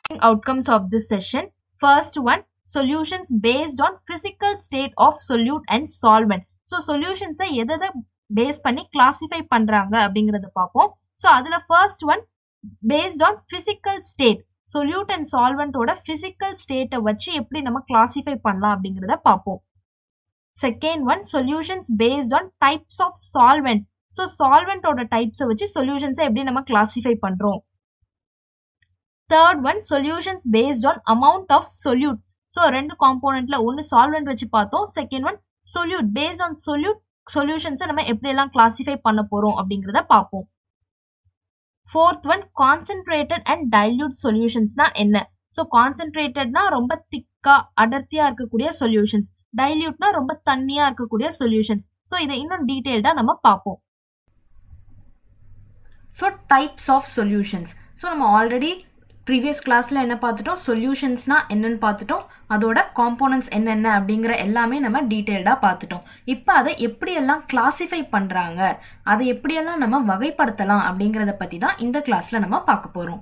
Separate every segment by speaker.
Speaker 1: outcomes of this session. First one, solutions based on physical state of solute and solvent. So சொல்யூஷன்ஸை எதை எதை base பண்ணி classify பண்றாங்க அப்படிங்கறத பார்ப்போம் ஸோ அதுல first one based on physical state solute and சால்வெண்டோட பிசிக்கல் ஸ்டேட்டை வச்சு எப்படி நம்ம கிளாசிஃபை பண்ணலாம் அப்படிங்கிறத பார்ப்போம் second one solutions based on types of solvent so சால்வெண்டோட டைப்ஸை வச்சு சொல்யூஷன்ஸை எப்படி நம்ம கிளாசிஃபை பண்றோம் third one solutions based on amount of solute so ரெண்டு காம்போனன்ட்ல ஒன்று சால்வெண்ட் வச்சு பார்த்தோம் second one solute based on solute சொல்யூஷன்ஸை நம்ம எப்படி எல்லாம் கிளாசிஃபை பண்ண போறோம் அப்படிங்கிறத பார்ப்போம் fourth one concentrated and dilute சொல்யூஷன்ஸ்னா என்ன ஸோ கான்சென்ட்ரேட்டட்னா ரொம்ப திக்கா அடர்த்தியா இருக்கக்கூடிய சொல்யூஷன்ஸ் டைல்யூட்னா ரொம்ப தண்ணியா இருக்கக்கூடிய சொல்யூஷன்ஸ் ஸோ இதை இன்னும் டீட்டெயில்டா நம்ம பார்ப்போம்
Speaker 2: so types of solutions so நம்ம ஆல்ரெடி ப்ரீவியஸ் கிளாஸில் என்ன பார்த்துட்டோம் சொல்யூஷன்ஸ்னா என்னன்னு பார்த்துட்டோம் அதோட காம்போனன்ட்ஸ் என்னென்ன அப்படிங்கிற எல்லாமே நம்ம டீட்டெயில்டாக பார்த்துட்டோம் இப்போ அதை எப்படியெல்லாம் கிளாசிஃபை பண்ணுறாங்க அதை எப்படியெல்லாம் நம்ம வகைப்படுத்தலாம் அப்படிங்கிறத பற்றி தான் இந்த கிளாஸில் நம்ம பார்க்க போகிறோம்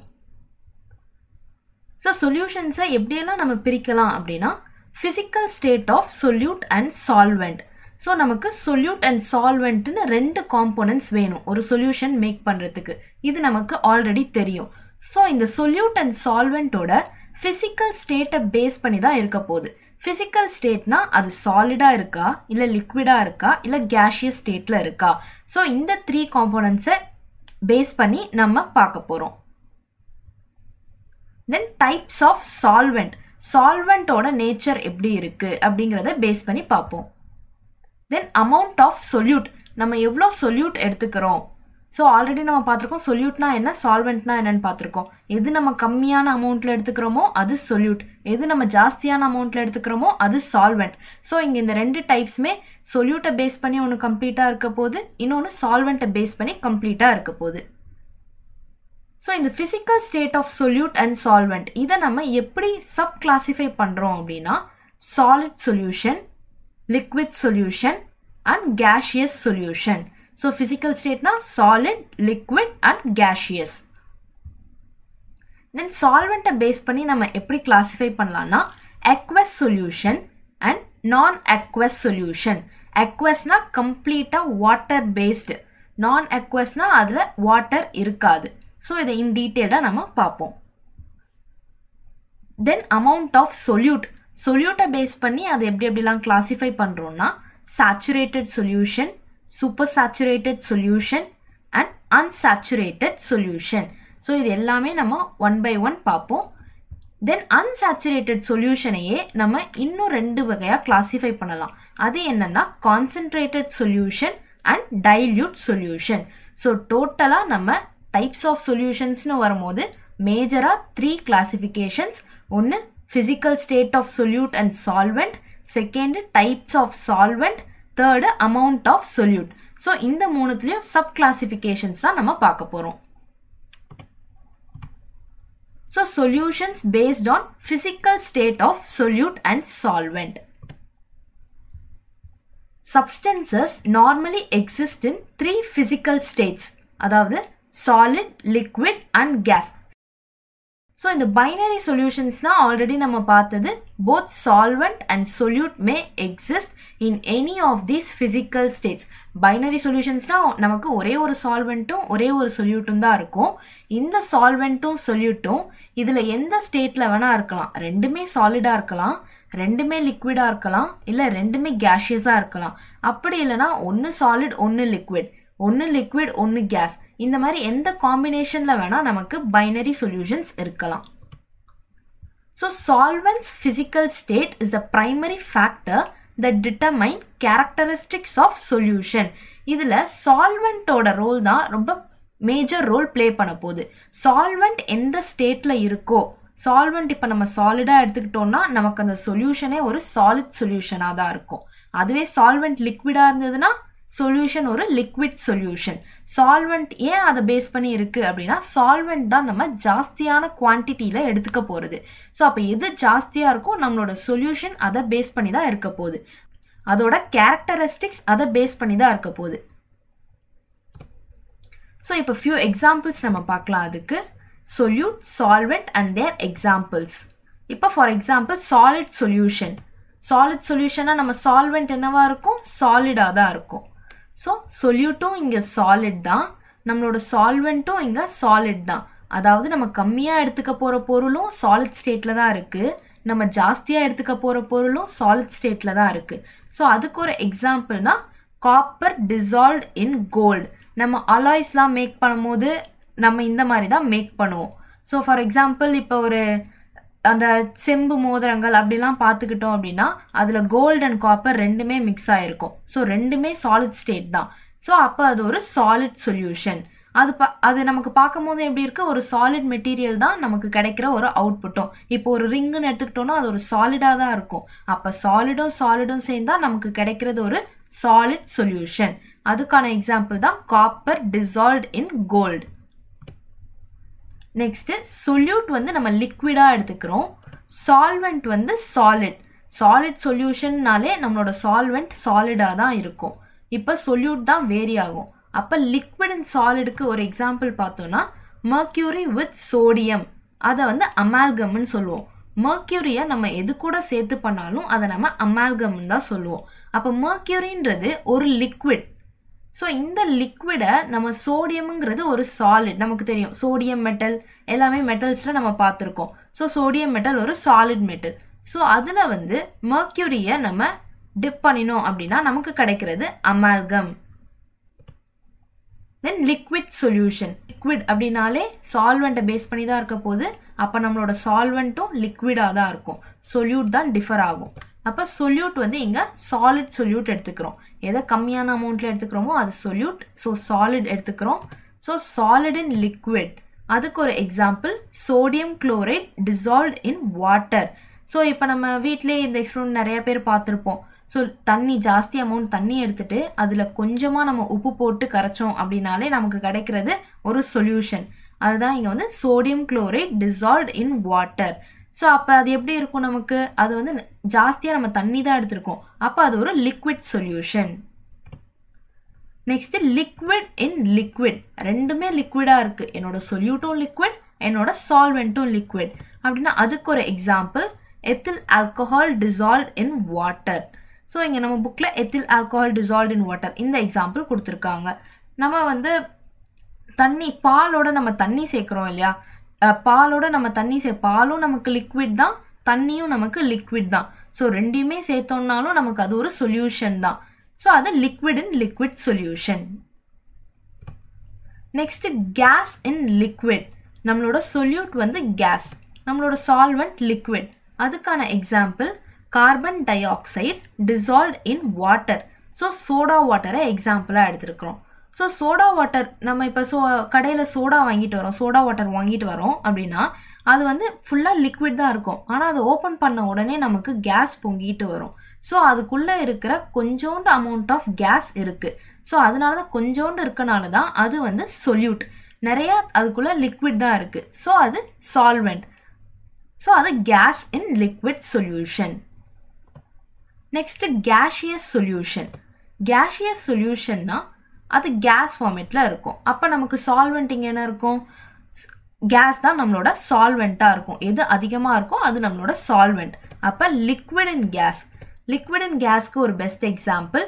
Speaker 2: ஸோ சொல்யூஷன்ஸை எப்படியெல்லாம் நம்ம பிரிக்கலாம் அப்படின்னா physical state of solute and solvent so நமக்கு சொல்யூட் அண்ட் சால்வெண்ட்னு ரெண்டு காம்போனன்ட்ஸ் வேணும் ஒரு சொல்யூஷன் மேக் பண்ணுறதுக்கு இது நமக்கு ஆல்ரெடி தெரியும் ஸோ இந்த சொல்யூட் அண்ட் சால்வெண்ட்டோட ஃபிசிக்கல் ஸ்டேட்டை பேஸ் பண்ணி தான் இருக்க போகுது ஃபிசிக்கல் ஸ்டேட்னா அது சாலிடாக இருக்கா இல்லை லிக்விடாக இருக்கா இல்லை கேஷியஸ் ஸ்டேட்டில் இருக்கா ஸோ இந்த த்ரீ காம்போனன்ட்ஸை பேஸ் பண்ணி நம்ம பார்க்க போகிறோம் தென் டைப்ஸ் ஆஃப் சால்வெண்ட் சால்வெண்ட்டோட நேச்சர் எப்படி இருக்கு அப்படிங்கிறத பேஸ் பண்ணி பார்ப்போம் தென் அமௌண்ட் ஆஃப் சொல்யூட் நம்ம எவ்வளோ சொல்யூட் எடுத்துக்கிறோம் ஸோ ஆல்ரெடி நம்ம பார்த்துருக்கோம் சொல்யூட்னா என்ன சால்வெண்ட்னா என்னன்னு பார்த்துருக்கோம் எது நம்ம கம்மியான அமௌண்ட்ல எடுத்துக்கிறோமோ அது சொல்யூட் எது நம்ம ஜாஸ்தியான அமௌண்ட்ல எடுத்துக்கிறோமோ அது சால்வெண்ட் ஸோ இங்கே இந்த ரெண்டு டைப்ஸுமே சொல்யூட்டை பேஸ் பண்ணி ஒன்று கம்ப்ளீட்டாக இருக்க போது இன்னொன்று சால்வெண்ட்டை பேஸ் பண்ணி கம்ப்ளீட்டாக இருக்க போகுது ஸோ இந்த physical state of solute and solvent இதை நம்ம எப்படி சப் கிளாசிஃபை பண்ணுறோம் அப்படின்னா solid solution liquid solution and gaseous solution so physical ஸ்டேட்னா solid liquid and gaseous then சால்வெண்ட்டை பேஸ் பண்ணி நம்ம எப்படி கிளாசிஃபை பண்ணலாம்னா aqueous solution and non aqueous solution அக்வஸ்னா கம்ப்ளீட்டாக வாட்டர் பேஸ்டு நான் அக்வஸ்னா அதில் வாட்டர் இருக்காது ஸோ இதை இன் டீட்டெயிலாக நம்ம பார்ப்போம் தென் அமௌண்ட் ஆஃப் சொல்யூட் சொல்யூட்டை பேஸ் பண்ணி அதை எப்படி எப்படிலாம் கிளாசிஃபை பண்ணுறோம்னா saturated solution super saturated solution and unsaturated solution so இது எல்லாமே நம்ம ஒன் பை ஒன் பார்ப்போம் தென் அன்சேச்சுரேட்டட் சொல்யூஷனையே நம்ம இன்னும் ரெண்டு வகையாக கிளாசிஃபை பண்ணலாம் அது என்னன்னா concentrated solution and dilute solution so டோட்டலாக நம்ம டைப்ஸ் ஆஃப் சொல்யூஷன்ஸ்னு வரும்போது மேஜராக த்ரீ கிளாசிஃபிகேஷன்ஸ் ஒன்று physical state of solute and solvent second types of solvent third amount of solute so இந்த மூணுத்துலேயும் சப் கிளாசிஃபிகேஷன்ஸ் தான் நம்ம பார்க்க போகிறோம் so solutions based on physical state of solute and solvent substances normally exist in three physical states அதாவது solid liquid and gas so இந்த binary சொல்யூஷன்ஸ்னா already நம்ம பார்த்தது both solvent and solute may exist in any of these physical states binary சொல்யூஷன்ஸ்னா நமக்கு ஒரே ஒரு சால்வெண்ட்டும் ஒரே ஒரு சொல்யூட்டும் தான் இருக்கும் இந்த சால்வெண்ட்டும் சொல்யூட்டும் இதில் எந்த ஸ்டேட்டில் வேணா இருக்கலாம் ரெண்டுமே சாலிடாக இருக்கலாம் ரெண்டுமே லிக்விடாக இருக்கலாம் இல்லை ரெண்டுமே கேஷியஸாக இருக்கலாம் அப்படி இல்லைன்னா ஒன்று சாலிட் ஒன்று லிக்விட் ஒன்று லிக்விட் ஒன்று கேஸ் இந்த மாதிரி எந்த காம்பினேஷன்ல வேணா நமக்கு பைனரி சொல்யூஷன்ஸ் இருக்கலாம் so solvent's physical state is the primary factor the determine characteristics of solution இதுல சால்வெண்டோட ரோல் தான் ரொம்ப மேஜர் ரோல் பிளே பண்ண போகுது சால்வெண்ட் எந்த ஸ்டேட்ல இருக்கோ சால்வெண்ட் இப்போ நம்ம சாலிடா எடுத்துக்கிட்டோம்னா நமக்கு அந்த சொல்யூஷனே ஒரு சாலிட் சொல்யூஷனாக தான் இருக்கும் அதுவே சால்வெண்ட் லிக்விடா இருந்ததுன்னா சொல்யூஷன் ஒரு லிக்விட் சொல்யூஷன் சால்வெண்ட் ஏன் அதை பேஸ் பண்ணி இருக்கு அப்படின்னா சால்வெண்ட் தான் நம்ம ஜாஸ்தியான குவான்டிட்டியில எடுத்துக்க போறது ஸோ அப்போ எது ஜாஸ்தியா இருக்கோ நம்மளோட சொல்யூஷன் அதை பேஸ் பண்ணி தான் இருக்க போகுது அதோட கேரக்டரிஸ்டிக்ஸ் அதை பேஸ் பண்ணி தான் இருக்க போகுது ஸோ இப்போ ஃபியூ எக்ஸாம்பிள்ஸ் நம்ம பார்க்கலாம் அதுக்கு solute solvent and their examples இப்போ for example solid solution solid சொல்யூஷனா நம்ம சால்வெண்ட் என்னவா இருக்கும் சாலிடா தான் இருக்கும் ஸோ சொல்யூட்டும் இங்க சாலிட் தான் நம்மளோட சால்வெண்ட்டும் இங்க சாலிட் தான் அதாவது நம்ம கம்மியா எடுத்துக்க போற பொருளும் சாலிட் ஸ்டேட்ல தான் இருக்கு நம்ம ஜாஸ்தியா எடுத்துக்க போற பொருளும் சாலிட் ஸ்டேட்ல தான் இருக்கு ஸோ அதுக்கு ஒரு எக்ஸாம்பிள்னா காப்பர் டிசால்வ் இன் கோல்டு நம்ம அலாய்ஸ்லாம் மேக் பண்ணும்போது நம்ம இந்த மாதிரி தான் மேக் பண்ணுவோம் ஸோ ஃபார் எக்ஸாம்பிள் இப்போ ஒரு அந்த செம்பு மோதிரங்கள் அப்படிலாம் பார்த்துக்கிட்டோம் அப்படின்னா அதில் கோல்டு அண்ட் காப்பர் ரெண்டுமே மிக்ஸ் ஆயிருக்கும் ஸோ ரெண்டுமே சாலிட் ஸ்டேட் தான் ஸோ அப்போ அது ஒரு சாலிட் சொல்யூஷன் அது பா அது நமக்கு பார்க்கும் போது எப்படி இருக்கு ஒரு சாலிட் மெட்டீரியல் தான் நமக்கு கிடைக்கிற ஒரு அவுட்புட்டும் இப்போ ஒரு ரிங்குன்னு எடுத்துக்கிட்டோம்னா அது ஒரு சாலிடாக தான் இருக்கும் அப்போ சாலிடும் சாலிடும் சேர்ந்தா நமக்கு கிடைக்கிறது ஒரு சாலிட் சொல்யூஷன் அதுக்கான எக்ஸாம்பிள் தான் copper dissolve in gold next solute வந்து நம்ம லிக்விடா எடுத்துக்கிறோம் சால்வெண்ட் வந்து சாலிட் சாலிட் சொல்யூஷன்னாலே நம்மளோட சால்வெண்ட் சாலிடா தான் இருக்கும் இப்போ சொல்யூட் தான் வேரி ஆகும் அப்ப லிக்விட் அண்ட் சாலிடுக்கு ஒரு எக்ஸாம்பிள் பார்த்தோம்னா மர்க்யூரி வித் சோடியம் அதை வந்து அமால்கம்னு சொல்லுவோம் மர்க்யூரியை நம்ம எது கூட சேர்த்து பண்ணாலும் அதை நம்ம அமால்கம்னு தான் சொல்லுவோம் அப்போ மர்க்யூரின்றது ஒரு லிக்விட் ஸோ இந்த லிக்விடை நம்ம சோடியம்ங்கிறது ஒரு சாலிட் நமக்கு தெரியும் சோடியம் மெட்டல் எல்லாமே மெட்டல்ஸில் நம்ம பார்த்துருக்கோம் ஸோ சோடியம் மெட்டல் ஒரு சாலிட் மெட்டல் ஸோ அதில் வந்து மர்க்யூரியை நம்ம டிப் பண்ணினோம் அப்படின்னா நமக்கு கிடைக்கிறது amalgam then liquid solution liquid அப்படின்னாலே சால்வெண்ட்டை பேஸ் பண்ணி தான் இருக்க போது அப்போ நம்மளோட சால்வெண்ட்டும் லிக்விடாக தான் இருக்கும் சொல்யூட் தான் டிஃபர் ஆகும் அப்போ சொல்யூட் வந்து இங்கே சாலிட் சொல்யூட் எடுத்துக்கிறோம் எதை கம்மியான அமௌண்ட்ல எடுத்துக்கிறோமோ அது சொல்யூட் ஸோ சாலிட் எடுத்துக்கிறோம் ஸோ சாலிட் இன் லிக்விட் அதுக்கு ஒரு example sodium chloride dissolve in water so இப்போ நம்ம வீட்டிலே இந்த எக்ஸ்பெரிமெண்ட் நிறைய பேர் பார்த்துருப்போம் ஸோ தண்ணி ஜாஸ்தி அமௌண்ட் தண்ணி எடுத்துட்டு அதில் கொஞ்சமாக நம்ம உப்பு போட்டு கரைச்சோம் அப்படின்னாலே நமக்கு கிடைக்கிறது ஒரு சொல்யூஷன் அதுதான் இங்கே வந்து sodium chloride dissolve in water so அப்போ அது எப்படி இருக்கும் நமக்கு அது வந்து ஜாஸ்தியாக நம்ம தண்ணி தான் எடுத்திருக்கோம் அப்போ அது ஒரு liquid solution next liquid in liquid ரெண்டுமே லிக்விடா இருக்கு என்னோட சொல்யூட்டும் லிக்விட் என்னோட சால்வெண்ட்டும் லிக்விட் அப்படின்னா அதுக்கு ஒரு example ethyl alcohol dissolve in water so இங்கே நம்ம புக்கில் ethyl alcohol dissolve in water இந்த எக்ஸாம்பிள் கொடுத்துருக்காங்க நம்ம வந்து தண்ணி பாலோட நம்ம தண்ணி சேர்க்குறோம் இல்லையா பாலோட நம்ம தண்ணி சே பாலும் நமக்கு லிக்விட் தான் தண்ணியும் நமக்கு லிக்விட் தான் ஸோ ரெண்டையுமே சேர்த்தோம்னாலும் நமக்கு அது ஒரு சொல்யூஷன் தான் ஸோ அது liquid in liquid solution next gas in liquid நம்மளோட சொல்யூட் வந்து கேஸ் நம்மளோட சால்வெண்ட் லிக்விட் அதுக்கான example carbon dioxide dissolve in water so soda வாட்டரை எக்ஸாம்பிளாக எடுத்திருக்கிறோம் ஸோ சோடா வாட்டர் நம்ம இப்போ சோ கடையில் சோடா வாங்கிட்டு வரோம் சோடா வாட்டர் வாங்கிட்டு வரோம் அப்படின்னா அது வந்து ஃபுல்லாக லிக்விட் தான் இருக்கும் ஆனால் அதை ஓப்பன் பண்ண உடனே நமக்கு கேஸ் பொங்கிட்டு வரும் ஸோ அதுக்குள்ளே இருக்கிற கொஞ்சோண்டு அமௌண்ட் ஆஃப் கேஸ் இருக்குது ஸோ அதனால தான் கொஞ்சோண்டு இருக்கனால தான் அது வந்து சொல்யூட் நிறைய அதுக்குள்ளே லிக்விட் தான் இருக்குது ஸோ அது சால்வெண்ட் ஸோ அது gas in liquid solution next gaseous solution gaseous சொல்யூஷன்னா அது கேஸ் ஃபார்மேட்டில் இருக்கும் அப்போ நமக்கு சால்வெண்ட் இங்கே என்ன இருக்கும் கேஸ் தான் நம்மளோட சால்வெண்ட்டாக இருக்கும் எது அதிகமாக இருக்கோ அது நம்மளோட சால்வெண்ட் அப்போ liquid in gas liquid in கேஸ்க்கு ஒரு best example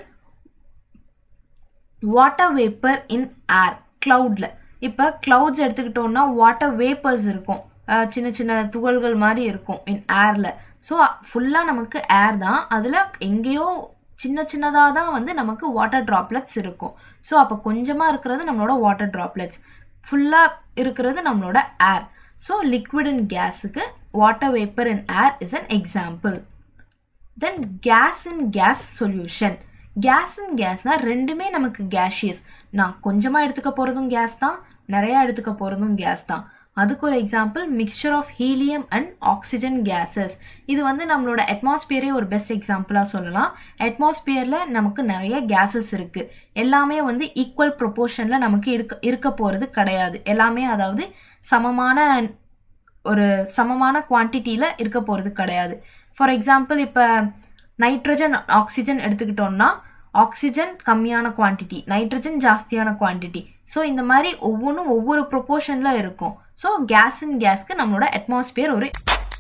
Speaker 2: water vapour in air கிளவுட்ல இப்போ கிளவுட்ஸ் எடுத்துக்கிட்டோம்னா வாட்டர் வேப்பர்ஸ் இருக்கும் சின்ன சின்ன துகள்கள் மாதிரி இருக்கும் இன் ஏர்ல ஸோ ஃபுல்லாக நமக்கு ஏர் தான் அதில் எங்கேயோ சின்ன சின்னதாக தான் வந்து நமக்கு வாட்டர் ட்ராப்லெட்ஸ் இருக்கும் ஸோ அப்போ கொஞ்சமாக இருக்கிறது நம்மளோட வாட்டர் ட்ராப்லெட்ஸ் ஃபுல்லாக இருக்கிறது நம்மளோட ஏர் ஸோ லிக்விட் இன் கேஸுக்கு water vapour in air is an example then gas in gas solution gas in கேஸ்னா ரெண்டுமே நமக்கு கேஷியஸ் நான் கொஞ்சமாக எடுத்துக்க போகிறதும் கேஸ் தான் நிறையா எடுத்துக்க போகிறதும் கேஸ் தான் அதுக்கு ஒரு example mixture of helium and oxygen gases இது வந்து நம்மளோட அட்மாஸ்பியரே ஒரு பெஸ்ட் எக்ஸாம்பிளாக சொல்லலாம் அட்மாஸ்பியரில் நமக்கு நிறைய கேஸஸ் இருக்குது எல்லாமே வந்து ஈக்குவல் ப்ரொபோர்ஷனில் நமக்கு இருக்க இருக்க போகிறது கிடையாது எல்லாமே அதாவது சமமான ஒரு சமமான குவான்டிட்டியில் இருக்க போகிறது கிடையாது ஃபார் எக்ஸாம்பிள் இப்போ நைட்ரஜன் ஆக்சிஜன் எடுத்துக்கிட்டோம்னா ஆக்சிஜன் கம்மியான குவான்டிட்டி நைட்ரஜன் ஜாஸ்தியான குவான்டிட்டி ஸோ இந்த மாதிரி ஒவ்வொன்றும் ஒவ்வொரு ப்ரொப்போர்ஷனில் இருக்கும் ஸோ கேஸ் இன் கேஸ்க்கு நம்மளோட அட்மாஸ்பியர் ஒரு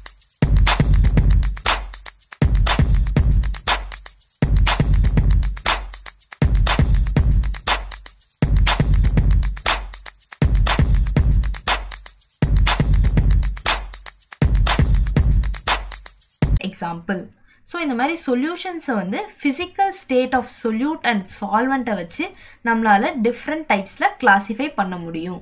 Speaker 2: எக்ஸாம்பிள் ஸோ இந்த மாதிரி சொல்யூஷன்ஸை வந்து physical state of solute and சால்வெண்ட்டை வச்சு நம்மளால டிஃப்ரெண்ட் டைப்ஸில் கிளாசிஃபை பண்ண முடியும்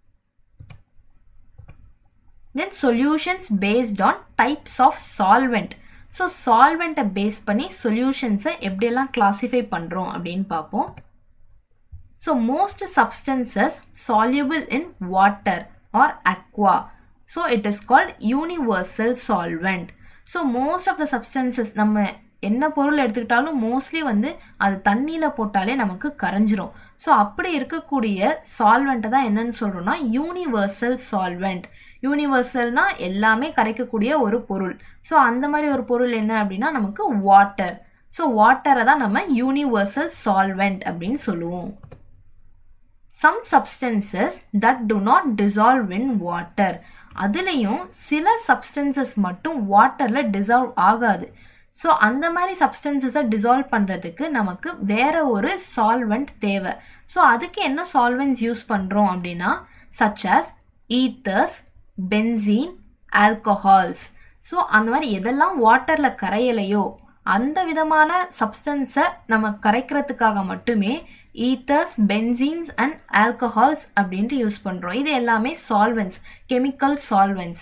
Speaker 2: then solutions based on types of solvent so சால்வெண்ட்டை பேஸ் பண்ணி சொல்யூஷன்ஸை எப்படியெல்லாம் கிளாசிஃபை பண்ணுறோம் அப்படின்னு பார்ப்போம் so most substances soluble in water or aqua so it is called universal solvent so most of the substances நம்ம என்ன பொருள் எடுத்துக்கிட்டாலும் மோஸ்ட்லி வந்து அது தண்ணியில் போட்டாலே நமக்கு கரைஞ்சிரும் ஸோ அப்படி இருக்கக்கூடிய சால்வெண்ட்டை தான் என்னன்னு சொல்கிறோம்னா யூனிவர்சல் சால்வெண்ட் யூனிவர்சல்னா எல்லாமே கரைக்கக்கூடிய ஒரு பொருள் ஸோ அந்த மாதிரி ஒரு பொருள் என்ன அப்படின்னா நமக்கு வாட்டர் ஸோ வாட்டரை தான் நம்ம யூனிவர்சல் சால்வெண்ட் அப்படின்னு சொல்லுவோம் some substances that do not dissolve in water அதுலேயும் சில சப்ஸ்டன்சஸ் மட்டும் வாட்டரில் டிசால்வ் ஆகாது ஸோ அந்த மாதிரி சப்ஸ்டன்சஸை டிசால்வ் பண்ணுறதுக்கு நமக்கு வேற ஒரு சால்வெண்ட் தேவை ஸோ அதுக்கு என்ன சால்வெண்ட்ஸ் யூஸ் பண்ணுறோம் அப்படின்னா such as ethers benzene alcohols so அந்த மாதிரி எதெல்லாம் வாட்டரில் கரையலையோ அந்த விதமான சப்ஸ்டன்ஸை நம்ம கரைக்கிறதுக்காக மட்டுமே ஈத்தர்ஸ் பென்சீன்ஸ் அண்ட் ஆல்கஹால்ஸ் அப்படின்ட்டு யூஸ் பண்ணுறோம் இது எல்லாமே சால்வெண்ட்ஸ் கெமிக்கல் சால்வெண்ட்ஸ்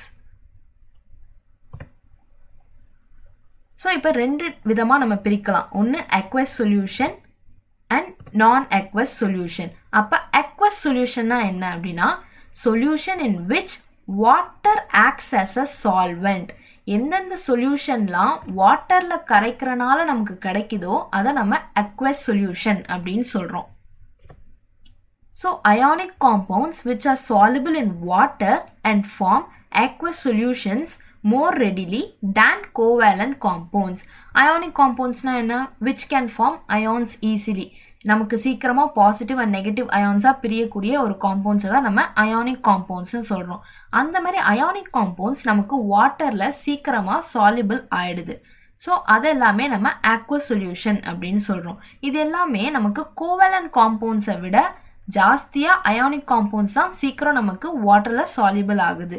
Speaker 2: ஸோ இப்போ ரெண்டு விதமாக நம்ம பிரிக்கலாம் ஒன்று aqueous solution and non aqueous solution அப்போ அக்வஸ் சொல்யூஷன்னா என்ன அப்படின்னா solution in which water acts as a solvent எந்தெந்த சொல்யூஷன்லாம் வாட்டர்ல கரைக்கிறனால நமக்கு கிடைக்குதோ அதை நம்ம அக்வஸ் சொல்யூஷன் அப்படின்னு சொல்றோம் so ionic compounds which are soluble in water and form aqueous solutions more readily than covalent compounds ionic காம்பவுண்ட்ஸ்னா என்ன which can form ions easily நமக்கு சீக்கிரமா பாசிட்டிவ் அண்ட் நெகட்டிவ் அயான்ஸா பிரியக்கூடிய ஒரு காம்பவுண்ட்ஸை தான் நம்ம அயானிக் காம்பவுண்ட்ஸ்னு சொல்றோம் அந்த மாதிரி அயானிக் காம்பவுண்ட்ஸ் நமக்கு வாட்டர்ல சீக்கிரமா சாலிபிள் ஆயிடுது ஸோ அது எல்லாமே நம்ம ஆக்வஸ் சொல்யூஷன் அப்படின்னு சொல்றோம் இது எல்லாமே நமக்கு கோவலன் காம்பவுண்ட்ஸை விட ஜாஸ்தியா அயானிக் காம்பவுண்ட்ஸ் தான் சீக்கிரம் நமக்கு வாட்டர்ல சாலிபிள் ஆகுது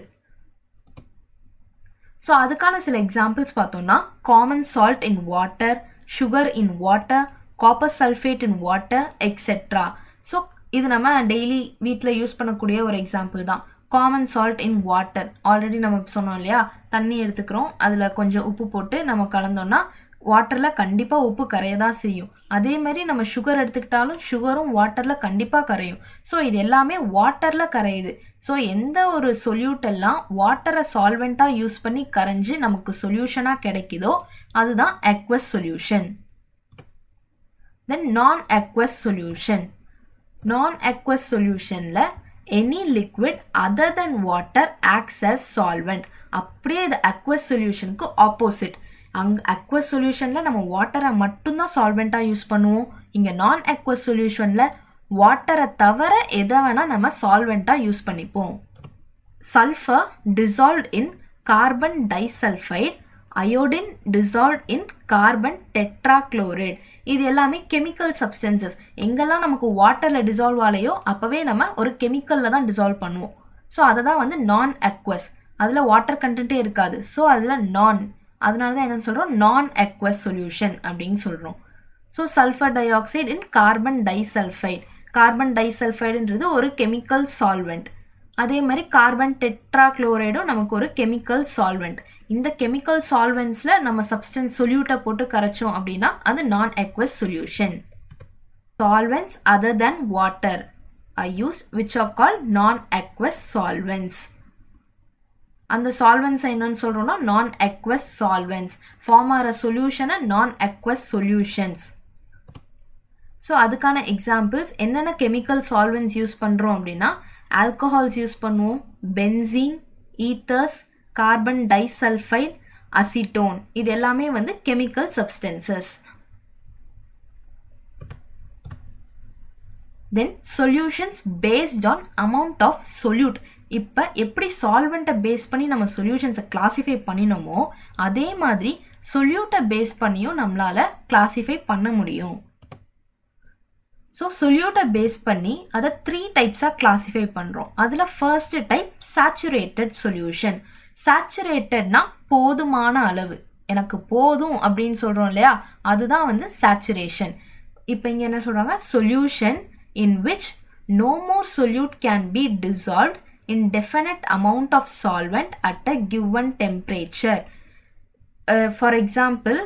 Speaker 2: ஸோ அதுக்கான சில எக்ஸாம்பிள்ஸ் பார்த்தோம்னா common salt in water sugar in water copper sulphate in water etcetera so இது நம்ம டெய்லி வீட்டில் யூஸ் பண்ணக்கூடிய ஒரு எக்ஸாம்பிள் தான் common salt in water already நம்ம சொன்னோம் இல்லையா தண்ணி எடுத்துக்கிறோம் அதில் கொஞ்சம் உப்பு போட்டு நம்ம கலந்தோம்னா வாட்டரில் கண்டிப்பாக உப்பு கரைய தான் செய்யும் அதே மாதிரி நம்ம சுகர் எடுத்துக்கிட்டாலும் சுகரும் வாட்டரில் கண்டிப்பாக கரையும் ஸோ இது எல்லாமே வாட்டரில் கரையுது ஸோ எந்த ஒரு சொல்யூட் எல்லாம் வாட்டரை சால்வெண்ட்டாக யூஸ் பண்ணி கரைஞ்சு நமக்கு சொல்யூஷனாக கிடைக்குதோ அதுதான் aqueous solution then non aqueous solution non aqueous சொல்யூஷனில் any liquid other than water acts as solvent அப்படியே இது அக்வஸ் சொல்யூஷனுக்கு ஆப்போசிட் அங் அக்வஸ் சொல்யூஷனில் நம்ம வாட்டரை மட்டும்தான் சால்வெண்ட்டாக யூஸ் பண்ணுவோம் இங்கே நான் அக்வஸ் சொல்யூஷனில் வாட்டரை தவிர எதை வேணால் நம்ம சால்வெண்ட்டாக யூஸ் பண்ணிப்போம் sulphur dissolved in carbon disulphide iodine dissolved in carbon tetrachloride இது எல்லாமே கெமிக்கல் சப்ஸ்டன்சஸ் எங்கெல்லாம் நமக்கு வாட்டரில் டிசால்வ் ஆலையோ அப்போவே நம்ம ஒரு கெமிக்கலில் தான் டிசால்வ் பண்ணுவோம் ஸோ அதை தான் வந்து நான் அக்வஸ் அதில் வாட்டர் கண்டென்ட்டே இருக்காது ஸோ அதில் நான் அதனால தான் என்னன்னு சொல்கிறோம் நான் அக்வஸ் சொல்யூஷன் அப்படின்னு சொல்கிறோம் so sulphur dioxide in carbon disulphide carbon டைசல்ஃபைடுன்றது ஒரு கெமிக்கல் சால்வெண்ட் அதே மாதிரி கார்பன் டெட்ராக்ளோரைடும் நமக்கு ஒரு கெமிக்கல் சால்வெண்ட் இந்த கெமிக்கல் சால்வெண்ட்ஸில் நம்ம சப்ஸ்டன்ஸ் சொல்யூட்டை போட்டு கரைச்சோம் அப்படின்னா அது non aqueous solution solvents other than water are used which are called non-aqueous solvents அந்த சால்வெண்ட்ஸ் என்னன்னு சொல்றோம்னா நான் அக்வஸ் சால்வெண்ட்ஸ் ஃபார்ம் ஆகிற சொல்யூஷனை நான் அக்வஸ் சொல்யூஷன்ஸ் ஸோ அதுக்கான எக்ஸாம்பிள்ஸ் என்னென்ன கெமிக்கல் சால்வெண்ட்ஸ் யூஸ் பண்ணுறோம் அப்படின்னா ஆல்கஹால்ஸ் யூஸ் பண்ணுவோம் benzene ethers carbon disulphide acetone இது எல்லாமே வந்து chemical substances then solutions based on amount of solute இப்போ எப்படி சால்வெண்ட்டை பேஸ் பண்ணி நம்ம சொல்யூஷன்ஸை கிளாசிஃபை பண்ணினோமோ அதே மாதிரி சொல்யூட்டை பேஸ் பண்ணியும் நம்மளால கிளாசிஃபை பண்ண முடியும் ஸோ சொல்யூட்டை பேஸ் பண்ணி அதை த்ரீ டைப்ஸாக கிளாசிஃபை பண்ணுறோம் அதில் ஃபர்ஸ்ட் டைப் சேச்சுரேட்டட் சொல்யூஷன் சேச்சுரேட்டட்னா போதுமான அளவு எனக்கு போதும் அப்படின்னு சொல்கிறோம் இல்லையா அதுதான் வந்து சேச்சுரேஷன் இப்போ இங்கே என்ன சொல்கிறாங்க solution in which no more solute can be dissolved in definite amount of solvent at a given temperature. Uh, for example,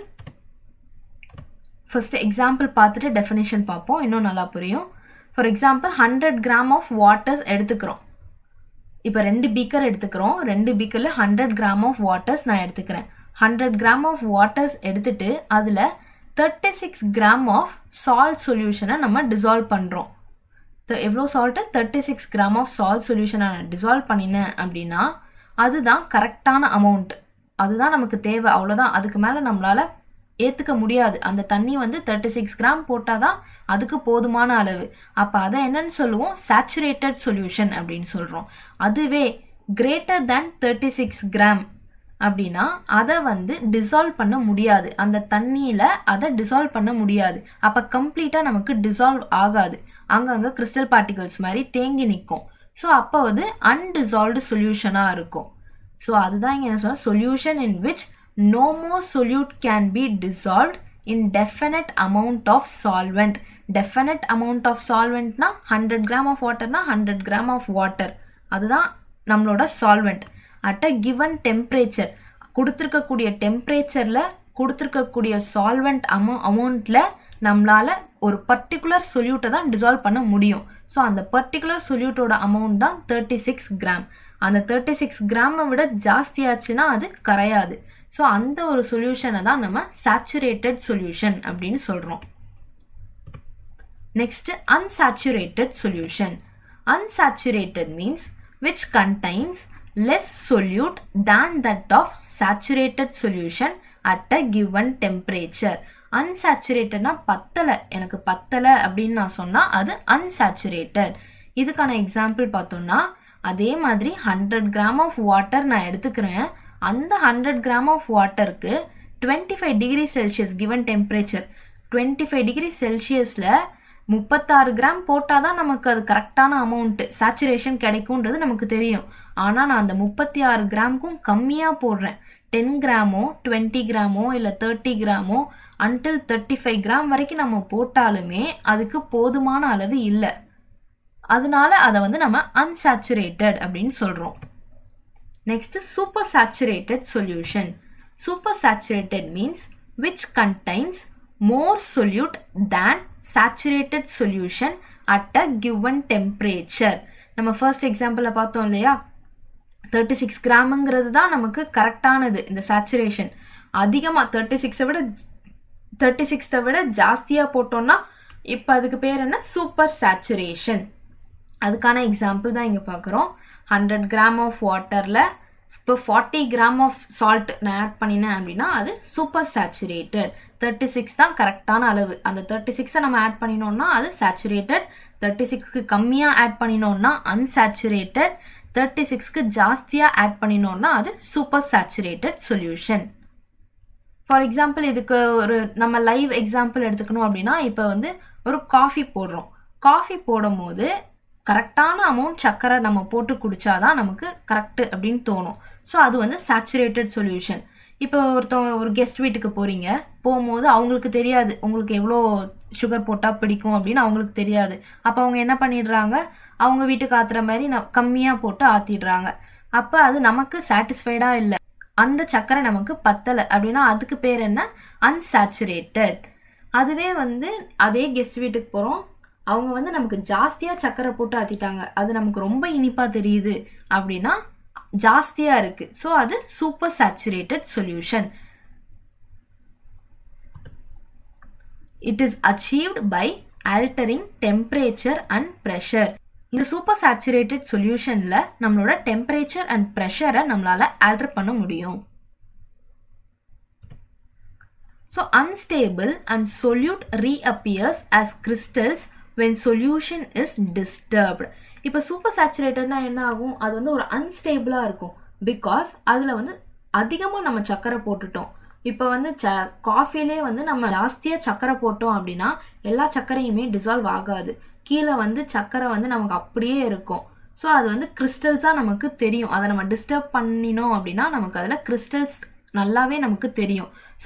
Speaker 2: first example பார்த்துட்டு டெஃபினேஷன் பார்ப்போம் இன்னும் நல்லா புரியும் for example hundred gram of waters எடுத்துக்கிறோம் இப்போ ரெண்டு பீக்கர் எடுத்துக்கிறோம் ரெண்டு பீக்கரில் ஹண்ட்ரட் கிராம் ஆஃப் வாட்டர்ஸ் நான் எடுத்துக்கிறேன் ஹண்ட்ரட் கிராம் ஆஃப் வாட்டர்ஸ் எடுத்துட்டு அதில் thirty six gram of salt சொல்யூஷனை நம்ம டிசால்வ் பண்ணுறோம் எவ்வளோ salt thirty six gram of salt சொல்யூஷனை நான் டிசால்வ் பண்ணினேன் அப்படின்னா அதுதான் கரெக்டான அமௌண்ட் அதுதான் நமக்கு தேவை அவ்வளோதான் அதுக்கு மேலே நம்மளால ஏற்றுக்க முடியாது அந்த தண்ணி வந்து தேர்ட்டி சிக்ஸ் கிராம் போட்டால் தான் அதுக்கு போதுமான அளவு அப்போ அதை என்னன்னு சொல்லுவோம் சேச்சுரேட்டட் சொல்யூஷன் அப்படின்னு சொல்கிறோம் அதுவே greater than thirty six gram அப்படின்னா அதை வந்து டிசால்வ் பண்ண முடியாது அந்த தண்ணியில் அதை டிசால்வ் பண்ண முடியாது அப்போ கம்ப்ளீட்டாக நமக்கு டிசால்வ் ஆகாது அங்கங்கே கிறிஸ்டல் பார்ட்டிகல்ஸ் மாதிரி தேங்கி நிற்கும் ஸோ அப்போ வந்து அன்டிசால்வ்டு சொல்யூஷனாக இருக்கும் ஸோ அதுதான் இங்கே என்ன சொல்ல solution in which no more solute can be dissolved in definite amount of solvent definite amount of solventனா ஹண்ட்ரட் கிராம் ஆஃப் வாட்டர்னா ஹண்ட்ரட் கிராம் ஆஃப் வாட்டர் அதுதான் நம்மளோட solvent at a given temperature கொடுத்துருக்கக்கூடிய டெம்பரேச்சரில் கொடுத்துருக்கக்கூடிய சால்வெண்ட் அமௌ அமௌண்ட்டில் நம்மளால ஒரு பர்டிகுலர் சொல்யூட்டை தான் டிசால்வ் பண்ண முடியும் ஸோ அந்த பர்டிகுலர் சொல்யூட்டோட அமௌண்ட் தான் தேர்ட்டி சிக்ஸ் கிராம் அந்த தேர்ட்டி சிக்ஸ் கிராமை விட ஜாஸ்தியாச்சுன்னா அது கரையாது ஸோ அந்த ஒரு சொல்யூஷனை தான் நம்ம சேச்சுரேட்டட் சொல்யூஷன் அப்படின்னு சொல்கிறோம் next unsaturated solution unsaturated means which contains less solute than that of saturated solution at a given temperature அன்சாச்சுரேட்டட்னா பத்தலை எனக்கு பத்தலை அப்படின்னு நான் சொன்னால் அது அன்சாச்சுரேட்டட் இதுக்கான எக்ஸாம்பிள் பார்த்தோம்னா அதே மாதிரி ஹண்ட்ரட் கிராம் ஆஃப் வாட்டர் நான் எடுத்துக்கிறேன் அந்த ஹண்ட்ரட் கிராம் ஆஃப் வாட்டருக்கு twenty five degree Celsius given temperature twenty five degree செல்சியஸில் முப்பத்தாறு கிராம் போட்டால் தான் நமக்கு அது கரெக்டான அமௌண்ட்டு சேச்சுரேஷன் கிடைக்கும்ன்றது நமக்கு தெரியும் ஆனால் நான் அந்த முப்பத்தி ஆறு கிராமுக்கும் கம்மியாக போடுறேன் டென் கிராமோ டுவெண்ட்டி கிராமோ இல்லை தேர்ட்டி கிராமோ அன்டில் தேர்ட்டி ஃபைவ் கிராம் வரைக்கும் நம்ம போட்டாலுமே அதுக்கு போதுமான அளவு இல்லை அதனால அதை வந்து நம்ம அன்சாச்சுரேட்டட் அப்படின்னு சொல்கிறோம் Next, supersaturated solution. Supersaturated means which contains more solute than saturated solution at a given temperature. நம்ம ஃபர்ஸ்ட் எக்ஸாம்பிளில் பார்த்தோம் இல்லையா தேர்ட்டி சிக்ஸ் கிராமுங்கிறது தான் நமக்கு கரெக்டானது இந்த சேச்சுரேஷன் அதிகமாக தேர்ட்டி சிக்ஸை விட தேர்ட்டி சிக்ஸை விட ஜாஸ்தியாக போட்டோம்னா இப்போ அதுக்கு பேர் என்ன சூப்பர் சேச்சுரேஷன் அதுக்கான எக்ஸாம்பிள் தான் இங்கே பார்க்குறோம் ஹண்ட்ரட் கிராம் ஆஃப் வாட்டரில் இப்போ ஃபார்ட்டி கிராம் ஆஃப் சால்ட் நான் ஆட் பண்ணினேன் அப்படின்னா அது சூப்பர் சேச்சுரேட்டட் தேர்ட்டி சிக்ஸ் தான் கரெக்டான அளவு அந்த தேர்ட்டி சிக்ஸை நம்ம ஆட் பண்ணினோம்னா அது சேச்சுரேட்டட் தேர்ட்டி சிக்ஸ்க்கு கம்மியாக ஆட் பண்ணினோம்னா அன்சேச்சுரேட்டட் தேர்ட்டி சிக்ஸ்க்கு ஜாஸ்தியாக ஆட் பண்ணினோம்னா அது super saturated solution for example இதுக்கு ஒரு நம்ம லைவ் எக்ஸாம்பிள் எடுத்துக்கணும் அப்படின்னா இப்போ வந்து ஒரு காஃபி போடுறோம் காஃபி போடும் போது கரெக்டான அமௌண்ட் சர்க்கரை நம்ம போட்டு குடிச்சாதான் நமக்கு கரெக்டு அப்படின்னு தோணும் ஸோ அது வந்து சேச்சுரேட்டட் சொல்யூஷன் இப்போ ஒருத்தவங்க ஒரு கெஸ்ட் வீட்டுக்கு போறீங்க போகும்போது அவங்களுக்கு தெரியாது உங்களுக்கு எவ்வளோ சுகர் போட்டால் பிடிக்கும் அப்படின்னு அவங்களுக்கு தெரியாது அப்போ அவங்க என்ன பண்ணிடுறாங்க அவங்க வீட்டுக்கு ஆத்துற மாதிரி ந கம்மியாக போட்டு ஆத்திடுறாங்க அப்போ அது நமக்கு சாட்டிஸ்ஃபைடாக இல்லை அந்த சர்க்கரை நமக்கு பத்தலை அப்படின்னா அதுக்கு பேர் என்ன அன்சாச்சுரேட்டட் அதுவே வந்து அதே கெஸ்ட் வீட்டுக்கு போகிறோம் அவங்க வந்து நமக்கு ஜாஸ்தியா சக்கரை போட்டு ஆத்திட்டாங்க அது நமக்கு ரொம்ப இனிப்பா தெரியுது அப்படின்னா ஜாஸ்தியா இருக்கு ஸோ அது super saturated solution it is achieved by altering temperature and pressure இந்த சூப்பர் சேச்சுரேட்டட் சொல்யூஷன்ல நம்மளோட டெம்பரேச்சர் அண்ட் ப்ரெஷரை நம்மளால ஆல்டர் பண்ண முடியும் so unstable and solute reappears as crystals when solution is disturbed இப்போ சூப்பர் சேச்சுரேட்டட்னா என்ன ஆகும் அது வந்து ஒரு அன்ஸ்டேபிளாக இருக்கும் பிகாஸ் அதில் வந்து அதிகமாக நம்ம சர்க்கரை போட்டுட்டோம் இப்போ வந்து ச காஃபிலே வந்து நம்ம ஜாஸ்தியாக சர்க்கரை போட்டோம் அப்படின்னா எல்லா சர்க்கரையுமே டிசால்வ் ஆகாது கீழே வந்து சர்க்கரை வந்து நமக்கு அப்படியே இருக்கும் ஸோ அது வந்து கிறிஸ்டல்ஸாக நமக்கு தெரியும் அதை நம்ம டிஸ்டர்ப் பண்ணினோம் அப்படின்னா நமக்கு அதில் கிறிஸ்டல்ஸ் நல்லாவே நமக்கு தெரியும் ஸோ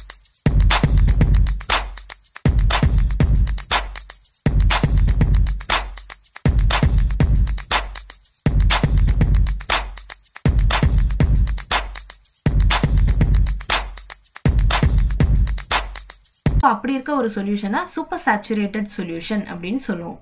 Speaker 2: ஸோ அப்படி இருக்க ஒரு சொல்யூஷனை சூப்பர் சேச்சுரேட்டட் சொல்யூஷன் அப்படின்னு சொல்லுவோம்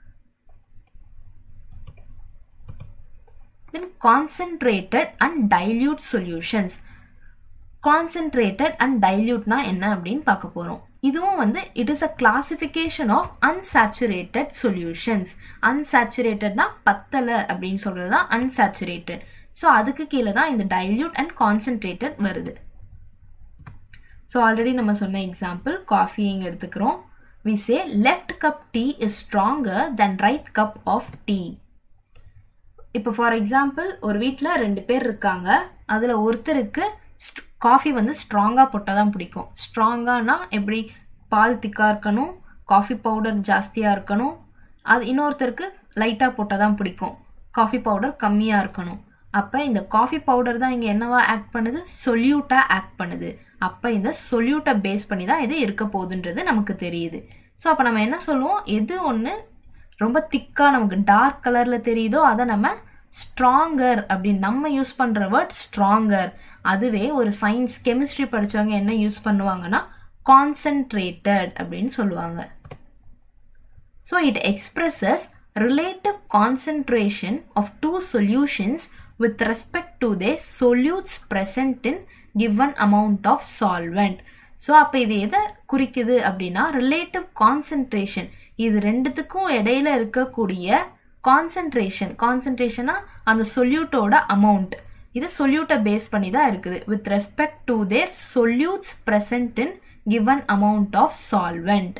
Speaker 2: then concentrated and dilute solutions concentrated and டைல்யூட்னா என்ன அப்படின்னு பார்க்க போறோம் இதுவும் வந்து it is a classification of unsaturated solutions அன்சாச்சுரேட்டட்னா பத்தலை அப்படின்னு சொல்றது தான் அன்சாச்சுரேட்டட் ஸோ அதுக்கு கீழே தான் இந்த டைல்யூட் அண்ட் கான்சென்ட்ரேட்டட் வருது ஸோ ஆல்ரெடி நம்ம சொன்ன எக்ஸாம்பிள் காஃபி இங்கே எடுத்துக்கிறோம் we say left cup tea is stronger than right cup of tea இப்போ ஃபார் எக்ஸாம்பிள் ஒரு வீட்டில் ரெண்டு பேர் இருக்காங்க அதில் ஒருத்தருக்கு காஃபி வந்து ஸ்ட்ராங்காக போட்டால் தான் பிடிக்கும் ஸ்ட்ராங்கானா எப்படி பால் திக்காக இருக்கணும் காஃபி பவுடர் ஜாஸ்தியாக இருக்கணும் அது இன்னொருத்தருக்கு லைட்டாக போட்டால் தான் பிடிக்கும் காஃபி பவுடர் கம்மியாக இருக்கணும் அப்போ இந்த காஃபி பவுடர் தான் இங்கே என்னவா ஆக்ட் பண்ணுது சொல்யூட்டாக ஆக்ட் பண்ணுது அப்போ இந்த சொல்யூட்டை பேஸ் பண்ணி தான் இது இருக்க போகுதுன்றது நமக்கு தெரியுது ஸோ அப்போ நம்ம என்ன சொல்லுவோம் எது ஒன்று ரொம்ப திக்காக நமக்கு டார்க் கலரில் தெரியுதோ அதை நம்ம ஸ்ட்ராங்கர் அப்படின்னு நம்ம யூஸ் பண்ணுற வேர்ட் ஸ்ட்ராங்கர் அதுவே ஒரு சயின்ஸ் கெமிஸ்ட்ரி படித்தவங்க என்ன யூஸ் பண்ணுவாங்கன்னா கான்சென்ட்ரேட்டட் அப்படின்னு சொல்லுவாங்க so it expresses relative concentration of two solutions with respect to the solutes present in given amount of solvent so அப்போ இது எதை குறிக்குது அப்படின்னா ரிலேட்டிவ் கான்சென்ட்ரேஷன் இது ரெண்டுத்துக்கும் இடையில இருக்கக்கூடிய கான்சென்ட்ரேஷன் கான்சென்ட்ரேஷனா அந்த சொல்யூட்டோட அமௌண்ட் இது சொல்யூட்டை பேஸ் பண்ணி தான் இருக்குது with respect to their solutes present in given amount of solvent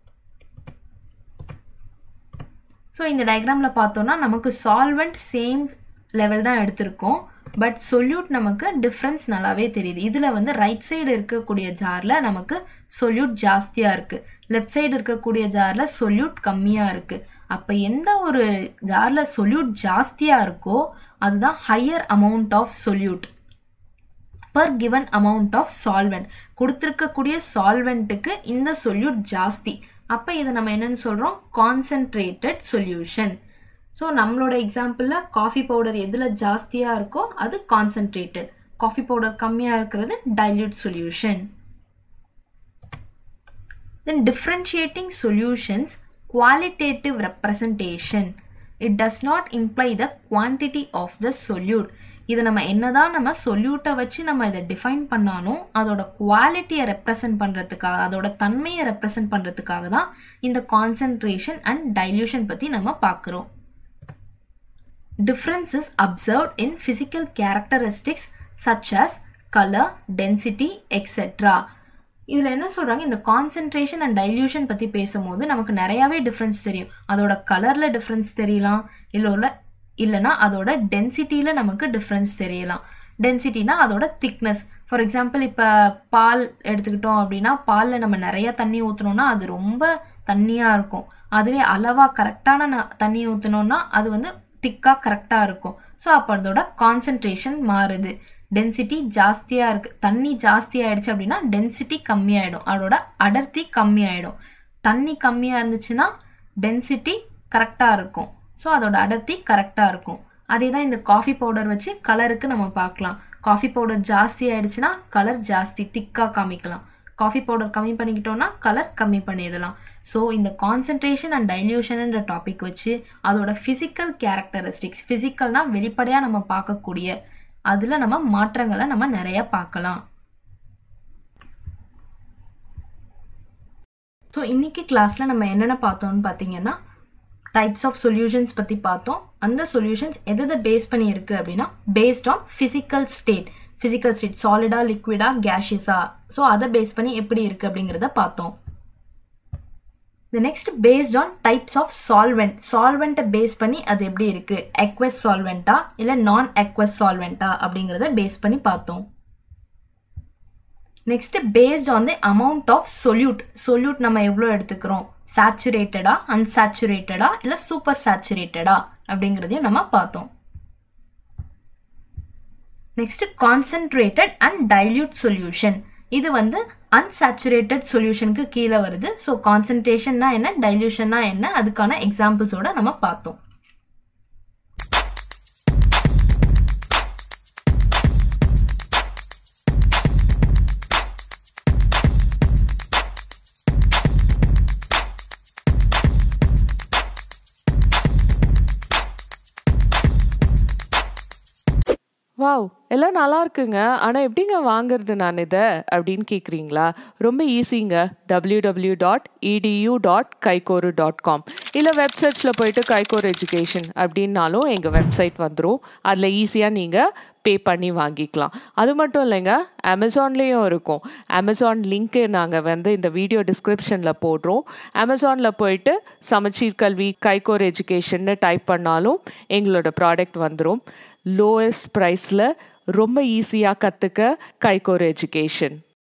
Speaker 2: so இந்த டயக்ராமில் பார்த்தோம்னா நமக்கு சால்வெண்ட் சேம் லெவல் தான் எடுத்திருக்கோம் பட் சொல்யூட் நமக்கு டிஃப்ரென்ஸ் நல்லாவே தெரியுது இதில் வந்து ரைட் சைடு இருக்கக்கூடிய ஜாரில் நமக்கு சொல்யூட் ஜாஸ்தியாக இருக்குது லெஃப்ட் சைடு இருக்கக்கூடிய ஜாரில் சொல்யூட் கம்மியாக இருக்குது அப்போ எந்த ஒரு ஜாரில் சொல்யூட் ஜாஸ்தியாக இருக்கோ அதுதான் higher amount of solute per given amount of solvent கொடுத்துருக்கக்கூடிய சால்வெண்ட்டுக்கு இந்த சொல்யூட் ஜாஸ்தி அப்போ இதை நம்ம என்னன்னு சொல்கிறோம் கான்சென்ட்ரேட்டட் சொல்யூஷன் ஸோ நம்மளோட எக்ஸாம்பிளில் காஃபி பவுடர் எதில் ஜாஸ்தியாக இருக்கோ அது கான்சென்ட்ரேட்டட் காஃபி பவுடர் கம்மியாக இருக்கிறது dilute solution then differentiating solutions qualitative representation it does not imply the quantity of the solute இதை நம்ம என்னதான் நம்ம சொல்யூட்டை வச்சு நம்ம இதை டிஃபைன் பண்ணாலும் அதோட குவாலிட்டியை ரெப்ரசன்ட் பண்ணுறதுக்காக அதோட தன்மையை ரெப்ரசன்ட் பண்ணுறதுக்காக தான் இந்த கான்சென்ட்ரேஷன் அண்ட் டைல்யூஷன் பற்றி நம்ம பார்க்குறோம் difference is observed in physical characteristics such as color, density, etc. இதில் என்ன சொல்கிறாங்க இந்த கான்சென்ட்ரேஷன் அண்ட் டைல்யூஷன் பற்றி பேசும்போது நமக்கு நிறையாவே டிஃப்ரென்ஸ் தெரியும் அதோட கலரில் டிஃப்ரென்ஸ் தெரியலாம் இல்லை இல்லைனா அதோட டென்சிட்டியில் நமக்கு டிஃப்ரென்ஸ் தெரியலாம் டென்சிட்டினா அதோட திக்னஸ் ஃபார் எக்ஸாம்பிள் இப்போ பால் எடுத்துக்கிட்டோம் அப்படின்னா பாலில் நம்ம நிறைய தண்ணி ஊற்றினோம்னா அது ரொம்ப தண்ணியாக இருக்கும் அதுவே அளவாக கரெக்டான தண்ணி ஊற்றினோம்னா அது வந்து திக்காக கரெக்டாக இருக்கும் ஸோ அப்போ அதோட கான்சென்ட்ரேஷன் மாறுது டென்சிட்டி ஜாஸ்தியாக இருக்கு தண்ணி ஜாஸ்தி ஆயிடுச்சு அப்படின்னா டென்சிட்டி கம்மியாயிடும் அதோட அடர்த்தி கம்மியாயிடும் தண்ணி கம்மியாக இருந்துச்சுன்னா டென்சிட்டி கரெக்டாக இருக்கும் ஸோ அதோட அடர்த்தி கரெக்டாக இருக்கும் அதே தான் இந்த காஃபி பவுடர் வச்சு கலருக்கு நம்ம பார்க்கலாம் காஃபி பவுடர் ஜாஸ்தி ஆயிடுச்சுன்னா கலர் ஜாஸ்தி திக்காக காமிக்கலாம் காஃபி பவுடர் கம்மி பண்ணிக்கிட்டோம்னா கலர் கம்மி பண்ணிடலாம் ஸோ இந்த கான்சென்ட்ரேஷன் அண்ட் டைல்யூஷன்ன்ற டாபிக் வச்சு அதோட ஃபிசிக்கல் கேரக்டரிஸ்டிக்ஸ் ஃபிசிக்கல்னா வெளிப்படையாக நம்ம பார்க்கக்கூடிய அதில் நம்ம மாற்றங்களை நம்ம நிறைய பார்க்கலாம் ஸோ இன்னைக்கு கிளாஸில் நம்ம என்னென்ன பார்த்தோம்னு பார்த்தீங்கன்னா டைப்ஸ் ஆஃப் சொல்யூஷன்ஸ் பற்றி பார்த்தோம் அந்த சொல்யூஷன்ஸ் எதை பேஸ் பண்ணி இருக்கு அப்படின்னா based on physical state physical state சாலிடா லிக்விடா கேஷியஸா ஸோ அதை பேஸ் பண்ணி எப்படி இருக்கு அப்படிங்கிறத பார்த்தோம் the next based on types of solvent solvent base பண்ணி அது எப்படி இருக்கு aqueous solventா இல்ல நான் aqueous solventா அப்படிங்கறத பேஸ் பண்ணி பார்த்தோம் next based on the amount of solute solute நம்ம எவ்வளோ எடுத்துக்கிறோம் சேச்சுரேட்டடா அன்சாச்சுரேட்டடா இல்ல சூப்பர் சேச்சுரேட்டடா அப்படிங்கறதையும் நம்ம பார்த்தோம் next concentrated and dilute solution இது வந்து அன்சாச்சுரேட்டட் சொல்யூஷனுக்கு கீழே வருது ஸோ கான்சன்ட்ரேஷன்னா என்ன டைல்யூஷன்னா என்ன அதுக்கான எக்ஸாம்பிள்ஸோட நம்ம பார்த்தோம்
Speaker 3: வாவ் எல்லாம் நல்லா இருக்குங்க ஆனா எப்படிங்க வாங்குறது நான் இதை அப்படின்னு கேக்குறீங்களா ரொம்ப ஈஸிங்க W W dot edu dot கைகோரு டாட் காம் இல்லை வெப்சைட்ஸில் போயிட்டு கைகோர் எஜுகேஷன் அப்படின்னாலும் எங்கள் வெப்சைட் வந்துடும் அதில் ஈஸியாக நீங்கள் பே பண்ணி வாங்கிக்கலாம் அது மட்டும் இல்லைங்க அமேசான்லேயும் இருக்கும் அமேசான் லிங்க்கு நாங்கள் வந்து இந்த வீடியோ டிஸ்கிரிப்ஷனில் போடுறோம் அமேசானில் போயிட்டு சமச்சீர் கல்வி கைகோர் எஜுகேஷன்னு டைப் பண்ணாலும் எங்களோட ப்ராடக்ட் வந்துடும் லோயஸ்ட் ப்ரைஸில் ரொம்ப ஈஸியாக கற்றுக்க கைகோர் எஜுகேஷன்